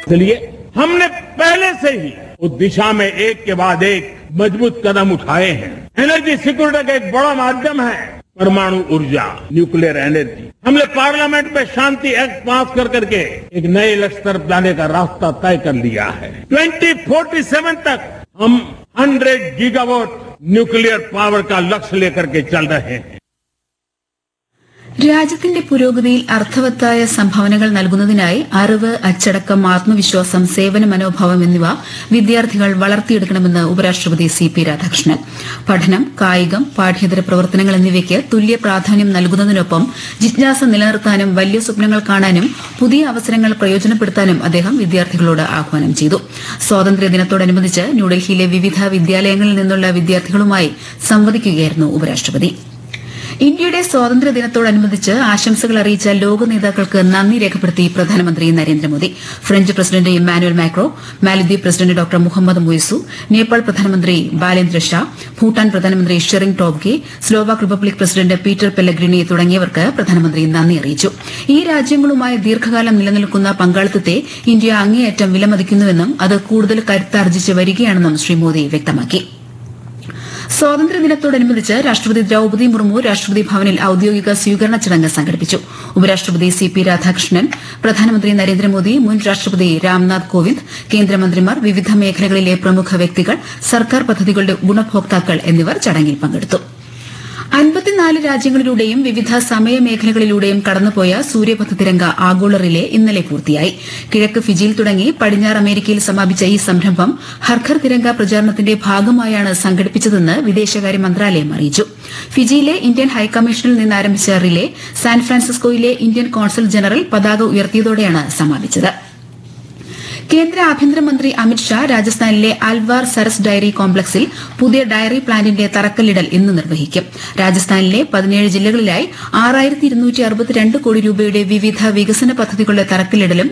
इसलिए हमने पहले से ही उस दिशा में एक के बाद एक मजबूत कदम उठाए हैं एनर्जी सिक्योरिटी का एक बड़ा माध्यम है परमाणु ऊर्जा न्यूक्लियर एनर्जी हमने पार्लियामेंट में शांति एक्ट पास कर करके एक नए लक्ष्य तरफ जाने का रास्ता तय कर लिया है 2047 तक हम 100 गीगावाट न्यूक्लियर पावर का लक्ष्य लेकर के चल रहे हैं രാജ്യത്തിന്റെ പുരോഗതിയിൽ അർത്ഥവത്തായ സംഭാവനകൾ നൽകുന്നതിനായി അറിവ് അച്ചടക്കം ആത്മവിശ്വാസം സേവന മനോഭാവം എന്നിവ വിദ്യാർത്ഥികൾ വളർത്തിയെടുക്കണമെന്ന് ഉപരാഷ്ട്രപതി സി പി രാധാകൃഷ്ണൻ പഠനം കായികം പാഠ്യേതര പ്രവർത്തനങ്ങൾ എന്നിവയ്ക്ക് തുല്യ പ്രാധാന്യം നൽകുന്നതിനൊപ്പം ജിജ്ഞാസ നിലനിർത്താനും വലിയ സ്വപ്നങ്ങൾ കാണാനും പുതിയ അവസരങ്ങൾ പ്രയോജനപ്പെടുത്താനും അദ്ദേഹം വിദ്യാർത്ഥികളോട് ആഹ്വാനം ചെയ്തു സ്വാതന്ത്ര്യദിനത്തോടനുബന്ധിച്ച് ന്യൂഡൽഹിയിലെ വിവിധ വിദ്യാലയങ്ങളിൽ നിന്നുള്ള വിദ്യാർത്ഥികളുമായി സംവദിക്കുകയായിരുന്നു ഉപരാഷ്ട്രപതി ഇന്ത്യയുടെ സ്വാതന്ത്ര്യ ദിനത്തോടനുബന്ധിച്ച് ആശംസകൾ അറിയിച്ച ലോക നേതാക്കൾക്ക് നന്ദി രേഖപ്പെടുത്തി പ്രധാനമന്ത്രി Narendra Modi French president Emmanuel Macron Maldives president doctor Muhammad Muizzu Nepal പ്രധാനമന്ത്രി ബാലേന്ദ്ര ഷാ ഭൂട്ടാൻ പ്രധാനമന്ത്രി Tshering Tobgay Slovak Republic president Peter Pellegrini തുടങ്ങിയവർക്ക് പ്രധാനമന്ത്രി നന്ദി അറിയിച്ചു ഈ രാജ്യങ്ങളുമായി ദീർഘകാലം നിലനിൽക്കുന്ന പങ്കാളിത്തത്തെ ഇന്ത്യ അങ്ങേയറ്റം വിലമതിക്കുന്നുവെന്നും അത് കൂടുതൽ കരുത്താർജിച്ച് വരികയാണെന്നും ശ്രീ മോദി വ്യക്തമാക്കി സ്വാതന്ത്ര്യദിനത്തോടനുബന്ധിച്ച് രാഷ്ട്രപതി ദ്രൌപദി മുർമു രാഷ്ട്രപതി ഭവനിൽ ഔദ്യോഗിക സ്വീകരണ ചടങ്ങ് സംഘടിപ്പിച്ചു ഉപരാഷ്ട്രപതി സി പി രാധാകൃഷ്ണൻ പ്രധാനമന്ത്രി നരേന്ദ്രമോദി മുൻ രാഷ്ട്രപതി രാംനാഥ് കോവിന്ദ് കേന്ദ്രമന്ത്രിമാർ വിവിധ മേഖലകളിലെ പ്രമുഖ വ്യക്തികൾ സർക്കാർ പദ്ധതികളുടെ ഗുണഭോക്താക്കൾ എന്നിവർ ചടങ്ങിൽ പങ്കെടുത്തു അൻപത്തിനാല് രാജ്യങ്ങളിലൂടെയും വിവിധ സമയമേഖലകളിലൂടെയും കടന്നുപോയ സൂര്യപഥ തിരങ്ക ആഗോള റിലേ ഇന്നലെ പൂർത്തിയായി കിഴക്ക് ഫിജിയിൽ തുടങ്ങി പടിഞ്ഞാറ് അമേരിക്കയിൽ സമാപിച്ച ഈ സംരംഭം ഹർഘർ തിരങ്ക പ്രചാരണത്തിന്റെ ഭാഗമായാണ് സംഘടിപ്പിച്ചതെന്ന് വിദേശകാര്യ മന്ത്രാലയം അറിയിച്ചു ഫിജിയിലെ ഇന്ത്യൻ ഹൈക്കമ്മീഷനിൽ നിന്ന് ആരംഭിച്ച റിലേ സാൻ ഫ്രാൻസിസ്കോയിലെ ഇന്ത്യൻ കോൺസൽ ജനറൽ പതാക ഉയർത്തിയതോടെയാണ് സമാപിച്ചത് കേന്ദ്ര ആഭ്യന്തരമന്ത്രി അമിത്ഷാ രാജസ്ഥാനിലെ അൽവാർ സരസ് ഡയറി കോംപ്ലക്സിൽ പുതിയ ഡയറി പ്ലാന്റിന്റെ തറക്കല്ലിടൽ ഇന്ന് നിർവഹിക്കും രാജസ്ഥാനിലെ പതിനേഴ് ജില്ലകളിലായി ആറായിരത്തി ഇരുന്നൂറ്റി അറുപത്തിരണ്ട് കോടി രൂപയുടെ വിവിധ വികസന പദ്ധതികളുടെ തറക്കല്ലിടലും